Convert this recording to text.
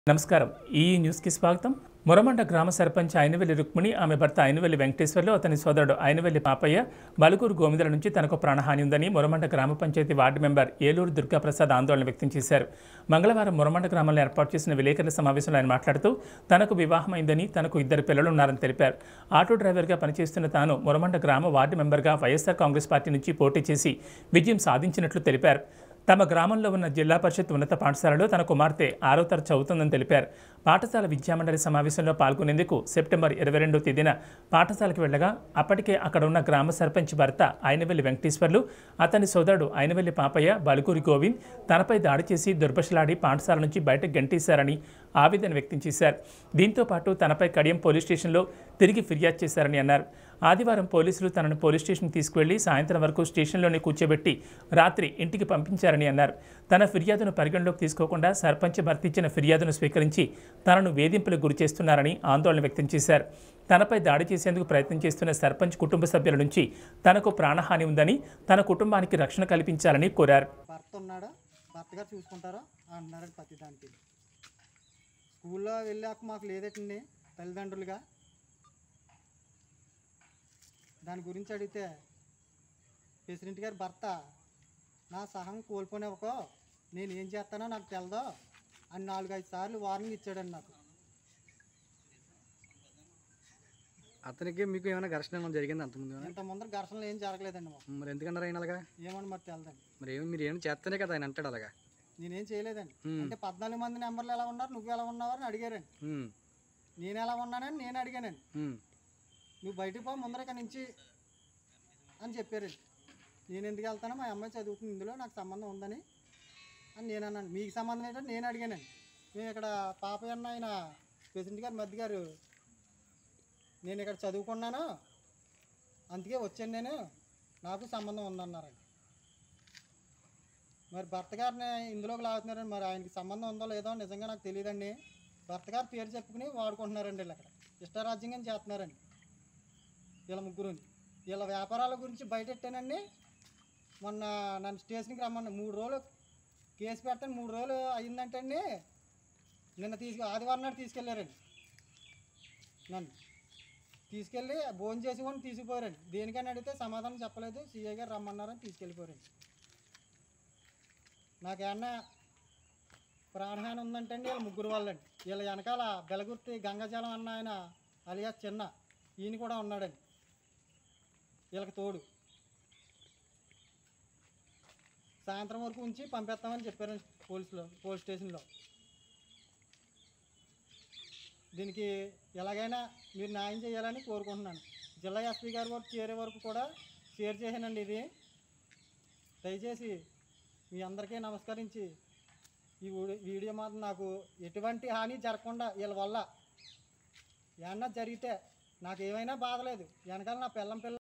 నమస్కారం ఈ న్యూస్కి స్వాగతం మొరమండ గ్రామ సర్పంచ్ అయినవెల్లి రుక్మిణి ఆమె భర్త అయినవెల్లి వెంకటేశ్వర్లు అతని సోదరుడు అయినవెల్లి పాపయ్య బలుకూరు గోవిందల నుంచి తనకు ప్రాణహాని ఉందని మొరమండ గ్రామ పంచాయతీ వార్డు మెంబర్ ఏలూరు దుర్గాప్రసాద్ ఆందోళన వ్యక్తం చేశారు మంగళవారం మొరమండ గ్రామంలో ఏర్పాటు చేసిన విలేకరుల సమావేశంలో ఆయన మాట్లాడుతూ తనకు వివాహమైందని తనకు ఇద్దరు పిల్లలు ఉన్నారని తెలిపారు ఆటో డ్రైవర్గా పనిచేస్తున్న తాను మొరమండ గ్రామ వార్డు మెంబర్గా వైఎస్ఆర్ కాంగ్రెస్ పార్టీ నుంచి పోటీ చేసి విజయం సాధించినట్లు తెలిపారు తమ గ్రామంలో ఉన్న జిల్లా పరిషత్ ఉన్నత పాఠశాలలో తన కుమార్తె ఆరో తరగతి చదువుతుందని తెలిపారు పాఠశాల విద్యామండలి సమావేశంలో పాల్గొనేందుకు సెప్టెంబర్ ఇరవై రెండో తేదీన పాఠశాలకు వెళ్ళగా అప్పటికే అక్కడ ఉన్న గ్రామ సర్పంచ్ భర్త అయినవెల్లి వెంకటేశ్వర్లు అతని సోదరుడు అయినవెల్లి పాపయ్య బలుకూరి గోవింద్ తనపై దాడి చేసి దుర్భషలాడి పాఠశాల నుంచి బయటకు గంటేశారని ఆవేదన వ్యక్తం చేశారు దీంతో పాటు తనపై కడియం పోలీస్ స్టేషన్లో తిరిగి ఫిర్యాదు చేశారని అన్నారు ఆదివారం పోలీసులు తనను పోలీస్ స్టేషన్కి తీసుకువెళ్లి సాయంత్రం వరకు స్టేషన్లోనే కూర్చోబెట్టి రాత్రి ఇంటికి పంపించారని అన్నారు తన ఫిర్యాదును పరిగణలోకి తీసుకోకుండా సర్పంచ్ భర్త ఇచ్చిన ఫిర్యాదును స్వీకరించి తనను వేధింపులకు గురి చేస్తున్నారని ఆందోళన వ్యక్తం చేశారు తనపై దాడి చేసేందుకు ప్రయత్నం చేస్తున్న సర్పంచ్ కుటుంబ సభ్యుల నుంచి తనకు ప్రాణహాని ఉందని తన కుటుంబానికి రక్షణ కల్పించాలని కోరారు భర్త ఉన్నాడా భర్త గారు చూసుకుంటారా అంటున్నారండి ప్రతి దానికి స్కూల్లో వెళ్ళాక మాకు లేదటండి తల్లిదండ్రులుగా దాని గురించి అడిగితే ప్రెసిడెంట్ గారి భర్త నా సహం కోల్పోనివ్వకో నేను ఏం చేస్తానో నాకు తెలదో అని నాలుగైదు సార్లు వార్నింగ్ ఇచ్చాడండి నాకు అతనికి మీకు ఏమైనా ఘర్షణ ఏమైనా జరిగింది అంతకుముందు ఏమైనా? ఇంత ముందర ఘర్షణలు ఏం జరగలేదండి మాకు మరి ఎందుకన్నారు ఆయన అలాగా ఏమని మరి తెలదండి మరి ఏమి మీరు ఏం చేస్తేనే కదా ఆయన అంటాడు అలాగా నేనేం చేయలేదండి Hmm. అంటే పద్నాలుగు మంది నెంబర్లు ఎలా ఉన్నారు నువ్వు ఎలా ఉన్నావు అని అడిగారండి ఉమ్, నేను ఎలా ఉన్నానని నేను అడిగానండి ఉమ్, నువ్వు బయటికి పో ముందర ఇక్కడి నుంచి అని చెప్పారండి నేను ఎందుకు వెళ్తానో మా అమ్మాయి చదువుతుంది ఇందులో నాకు సంబంధం ఉందని అని నేను అన్నాను మీకు సంబంధం ఏంటంటే నేను అడిగానండి మేము ఇక్కడ పాపయ్య అన్న ఆయన ప్రెసిడెంట్ గారు మధ్య గారు నేను ఇక్కడ చదువుకున్నాను అందుకే వచ్చాను నేను నాకు సంబంధం ఉందన్నారండి మరి భర్త గారిని ఇందులోకి లాగుతున్నారండి మరి ఆయనకి సంబంధం ఉందో లేదో నిజంగా నాకు తెలియదండి భర్త గారు పేరు చెప్పుకుని వాడుకుంటున్నారండి వీళ్ళు అక్కడ ఇష్టారాజ్యంగా చేస్తున్నారండి వీళ్ళ ముగ్గురుని వీళ్ళ వ్యాపారాల గురించి బయటెట్టానండి మొన్న నన్ను స్టేషన్కి రమ్మన్నా మూడు రోజులు కేసు పెడతాను మూడు రోజులు అయిందంటే అండి నిన్న తీసుకు ఆదివారం నాడు తీసుకెళ్ళారండి నన్ను తీసుకెళ్ళి భోజనం చేసి కూడా తీసుకుపోయారండి దేనికని అడిగితే సమాధానం చెప్పలేదు సీఏ గారు రమ్మన్నారని తీసుకెళ్ళిపోయారండి నాకేమన్నా ప్రాణహాని ఉందంటే అండి వీళ్ళ ముగ్గురు వాళ్ళండి వీళ్ళ వెనకాల బెలగుర్తి గంగాజలం అన్న ఆయన అలియా చిన్న ఈయన కూడా ఉన్నాడండి వీళ్ళకి తోడు సాయంత్రం వరకు ఉంచి పంపేస్తామని చెప్పారండి పోలీసులో పోలీస్ స్టేషన్లో దీనికి ఎలాగైనా మీరు న్యాయం చేయాలని కోరుకుంటున్నాను జిల్లా ఎస్పీ గారి వరకు చేరే వరకు కూడా షేర్ చేశానండి ఇది దయచేసి మీ అందరికీ నమస్కరించి ఈ వీడియో వీడియో మాత్రం నాకు ఎటువంటి హాని జరగకుండా వీళ్ళ వల్ల ఏమన్నా జరిగితే నాకు ఏమైనా బాధ లేదు వెనకాల నా పిల్లం పిల్ల